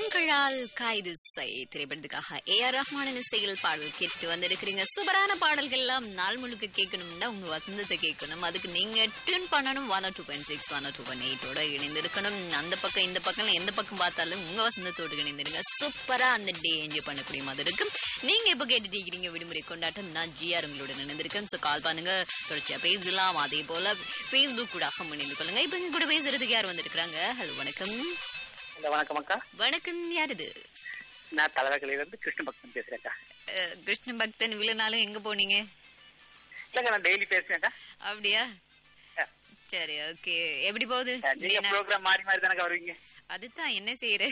உங்களால் கைது செய் திரைப்படத்துக்காக ஏ ஆர் ரஹ்மானின் இசையில் பாடல் கேட்டுட்டு வந்திருக்கிறீங்க சூப்பரான பாடல்கள் எல்லாம் நாள் முழுக்க கேட்கணும்னா உங்க வசந்தத்தை கேட்கணும் அதுக்கு நீங்க டியூன் பண்ணணும் one two point six one two point எயிட்டோட இணைந்திருக்கணும் அந்த பக்கம் இந்த பக்கம் எந்த பக்கம் பார்த்தாலும் உங்க வசந்தத்தோடு இணைந்திருங்க சூப்பரா அந்த டே என்ஜாய் பண்ணக்கூடிய மாதிரி இருக்கும் நீங்க இப்ப கேட்டுட்டு இருக்கிறீங்க விடுமுறை கொண்டாட்டம் நான் ஜிஆர் உங்களோட இணைந்திருக்கேன் ஸோ கால் பண்ணுங்க தொடர்ச்சியா பேசலாம் அதே போல ஃபேஸ்புக் கூட இணைந்து கொள்ளுங்க இப்ப இங்க கூட பேசுறதுக்கு யார் வந்திருக்கிறாங்க ஹலோ வணக்கம் இந்த வணக்கம் அக்கா வணக்கம் யார் இது நான் தலைவர்களில இருந்து கிருஷ்ண பக்தன் பேசுறேன்க்கா அஹ், கிருஷ்ண பக்தன் இவ்வளவு நாளும் எங்க போனீங்க இல்லக்கா நான் டெய்லி பேசுறேன்க்கா அப்படியா அஹ், சரி ஓகே எப்படி போகுது நீங்க நீ நா- ப்ரோக்ராம் மாறி மாறி தானக்கா வருவீங்க அதுதான் என்ன செய்யற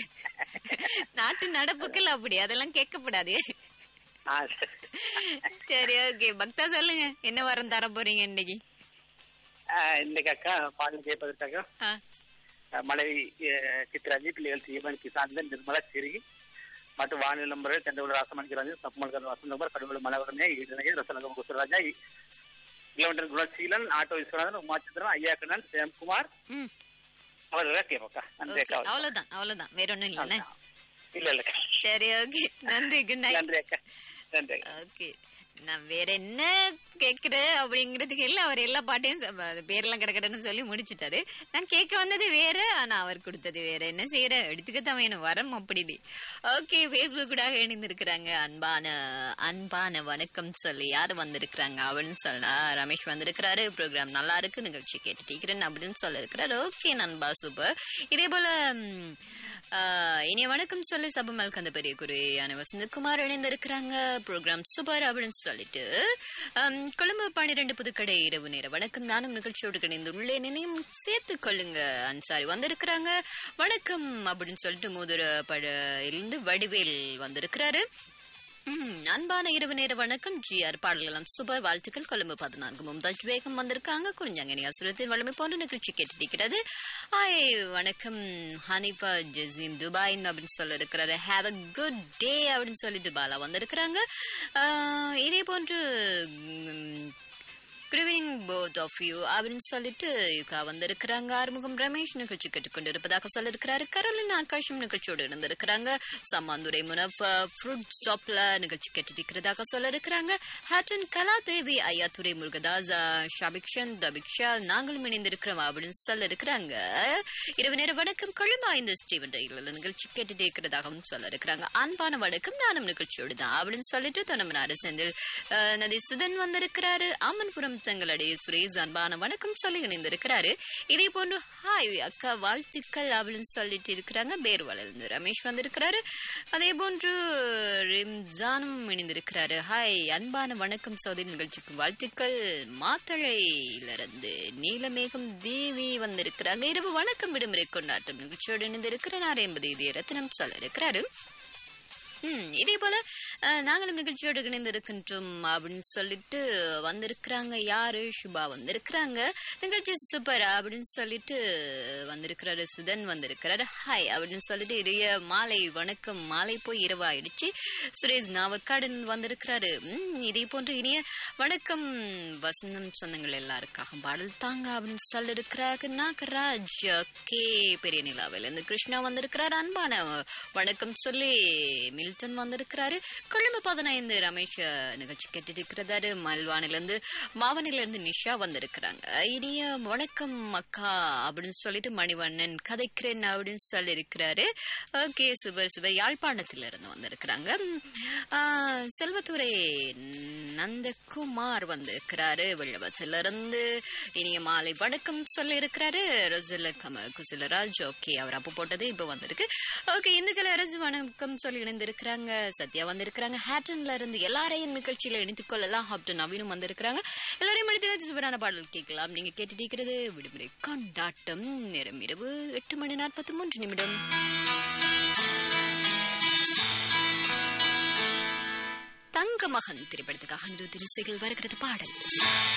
நாட்டு நடப்புகள் அப்படி அதெல்லாம் கேட்கப்படாது ஆ சரி. சரி ஓகே பக்தா சொல்லுங்க என்ன வரம் தர போறீங்க இன்னைக்கு ஆ, இன்னைக்கு அக்கா பாடல் கேட்பதற்காக ஆ, அஹ், மலை அஹ், சித்ராஜி பிள்ளைகள் தீபன் கிசாந்தன் நிர்மலா சிறுகி மற்றும் வானிலை நம்பர் தண்டவுல ராசமன் கிராஜி தப்புமல் வசந்தகுமார் கடவுள் மலவரமே ஈடனகி ரசனகம் குசராஜா இளவன்றன் குணசீலன் ஆட்டோ விஸ்வநாதன் உமாச்சந்திரன் ஐயாக்கண்ணன் ஜெயம்குமார் ம் அவர்களாக கேட்போக்கா நன்றி ஓகே அக்கா அவ்வளவுதான் அவ்வளவுதான் வேற ஒண்ணும் இல்லைண்ணே இல்ல இல்லக்கா சரி ஓகே நன்றி குட் நைட் நன்றி அக்கா நன்றி அக்கா ஓகே நான் வேற என்ன கேக்குற அப்படிங்கிறதுக்கு எல்லாம் அவர் எல்லா பாட்டையும் சொ- அது பேரெல்லாம் கிடக்கடன்னு சொல்லி முடிச்சிட்டாரு நான் கேட்க வந்தது வேற ஆனா அவர் கொடுத்தது வேற என்ன செய்யற எடுத்துக்கத்தான் வேணும் வரம் அப்படி ஓகே ஃபேஸ்புக் கூட இணைந்திருக்கிறாங்க அன்பான அன்பான வணக்கம் சொல்லி யார் வந்திருக்கிறாங்க அப்படின்னு சொல்ல ரமேஷ் வந்திருக்கிறாரு ப்ரோக்ராம் நல்லா இருக்கு நிகழ்ச்சி கேட்டுட்டு இருக்கிறேன் அப்படின்னு சொல்ல இருக்கிறாரு ஓகே நண்பா சூப்பர் இதே போல ம், ஆஹ், இனிய வணக்கம் சொல்லி சபமல் கந்த பெரிய குறையான வசந்தகுமார் இணைந்திருக்கிறாங்க ப்ரோக்ராம் சூப்பர் அப்படின்னு சொல்லிட்டு ஆம், கொழும்பு பன்னிரண்டு புதுக்கடை இரவு நேர வணக்கம் நானும் நிகழ்ச்சியோடு இணைந்துள்ளேன் என்னையும் சேர்த்து கொள்ளுங்க அன்சாரி வந்திருக்கிறாங்க வணக்கம் அப்படின்னு சொல்லிட்டு மூதுர பழ இருந்து வடிவேல் வந்திருக்கிறாரு ம், அன்பான இரவு நேர வணக்கம் ஜிஆர் பாடல்களம் சூப்பர் வாழ்த்துக்கள் கொழும்பு பதினான்கு மும்தாஜ் வேகம் வந்திருக்காங்க குறிஞ்சாங்கனி அசுரத்தின் வலிமை போன்ற நிகழ்ச்சி கேட்டிருக்கிறது ஹாய் வணக்கம் ஹனிஃபா ஜசீம் துபாய் அப்படின்னு சொல்ல இருக்கிறாரு ஹாவ் அ குட் டே அப்படின்னு சொல்லிட்டு பாலா வந்திருக்கிறாங்க ஆஹ், இதே போன்று ம், good evening both of you அப்படின்னு சொல்லிட்டு யுகா வந்திருக்கிறாங்க ஆறுமுகம் ரமேஷ் நிகழ்ச்சி கேட்டுக்கொண்டு இருப்பதாக சொல்லியிருக்கிறாரு கரோலின் ஆகாஷம் நிகழ்ச்சியோடு இருந்திருக்கிறாங்க சம்மாந்துரை முனப் ஃப்ரூட் ஸ்டாப்ல நிகழ்ச்சி கேட்டுட்டு இருக்கிறதாக சொல்லியிருக்கிறாங்க ஹேட்டன் கலாதேவி ஐயாத்துரை முருகதாஸ் அஹ், ஷபிக்ஷன் தபிக்ஷா நாங்களும் இணைந்திருக்கிறோம் அப்படின்னு சொல்லியிருக்கிறாங்க இரவு நேர வணக்கம் கொழும்பா இந்த ஸ்டீவன் டெய்லர் நிகழ்ச்சி கேட்டுட்டு இருக்கிறதாகவும் சொல்லியிருக்கிறாங்க அன்பான வணக்கம் நானும் நிகழ்ச்சியோடு தான் அப்படின்னு சொல்லிட்டு தொண்டமனாறு செந்தில் அஹ், நதி சுதன் வந்திருக்கிறாரு அம்மன்புரம் தங்களடைய சுரேஷ் அன்பான வணக்கம் சொல்லி இணைந்திருக்கிறாரு இதே போன்று ஹாய் அக்கா வாழ்த்துக்கள் அப்படின்னு சொல்லிட்டு இருக்கிறாங்க பேர்வலிருந்து ரமேஷ் வந்திருக்கிறாரு அதே போன்று ரிம்ஜானும் இணைந்திருக்கிறாரு ஹாய் அன்பான வணக்கம் சோதரி நிகழ்ச்சிக்கு வாழ்த்துக்கள் மாத்தளையிலிருந்து நீலமேகம் தேவி வந்திருக்கிறாங்க இரவு வணக்கம் விடுமுறை கொண்டாட்டம் நிகழ்ச்சியோடு இணைந்திருக்கிற நான் எண்பது இது ரத்தினம் சொல்ல இருக்கிறாரு ம், இதே போல அஹ், நாங்களும் நிகழ்ச்சியோடு இணைந்திருக்கின்றோம் அப்படின்னு சொல்லிட்டு வந்திருக்கிறாங்க யாரு சுபா வந்திருக்கிறாங்க நிகழ்ச்சி சூப்பர் அப்படின்னு சொல்லிட்டு வந்திருக்கிறாரு சுதன் வந்திருக்கிறாரு ஹாய் அப்படின்னு சொல்லிட்டு இடைய மாலை வணக்கம் மாலை போய் இரவு ஆயிடுச்சு சுரேஷ் நாவற்காடன் வந்திருக்கிறாரு ம், இதே போன்று இனிய வணக்கம் வசந்தம் சொந்தங்கள் எல்லாருக்காக பாடல் தாங்க அப்படின்னு சொல்லிருக்கிறாங்க நாகராஜ் கே பெரிய நிலாவில் இருந்து கிருஷ்ணா வந்திருக்கிறார் அன்பான வணக்கம் சொல்லி மில்டன் வந்திருக்கிறாரு கொழும்பு பதினைந்து ரமேஷ் அஹ், நிகழ்ச்சி கேட்டுட்டு இருக்கிறாரு மல்வானிலிருந்து மாவனிலிருந்து நிஷா வந்திருக்கிறாங்க இனிய வணக்கம் அக்கா அப்படின்னு சொல்லிட்டு மணிவண்ணன் கதைக்கிறேன் அப்படின்னு சொல்லியிருக்கிறாரு ஓகே சுபர் சுபர் யாழ்ப்பாணத்துல இருந்து வந்திருக்கிறாங்க ம், ஆஹ், செல்வத்துறை நந்தகுமார் வந்திருக்கிறாரு விழுவத்திலிருந்து இனிய மாலை வணக்கம் சொல்லியிருக்கிறாரு ரொசல கம குசலராஜ் ஓகே அவர் அப்போ போட்டது இப்போ வந்திருக்கு ஓகே இந்துக்கள் அரசு வணக்கம் சொல்லி இணைந்திருக்கிறாங்க சத்யா வந்திருக்கிறாங்க ஹேட்டன்ல இருந்து எல்லாரையும் நிகழ்ச்சியில இணைத்துக் கொள்ளலாம் ஹாப்டன் நவீனும் வந்திருக்கிறாங்க எல்லாரையும் எடுத்து சூப்பரான பாடல் கேட்கலாம் நீங்க கேட்டுட்டு இருக்கிறது விடுமுறை கொண்டாட்டம் நேரம் இரவு எட்டு மணி நாற்பத்தி மூன்று நிமிடம் தங்க மகன் திரைப்படத்துக்காக நிறுத்தி இசைகள் வருகிறது பாடல்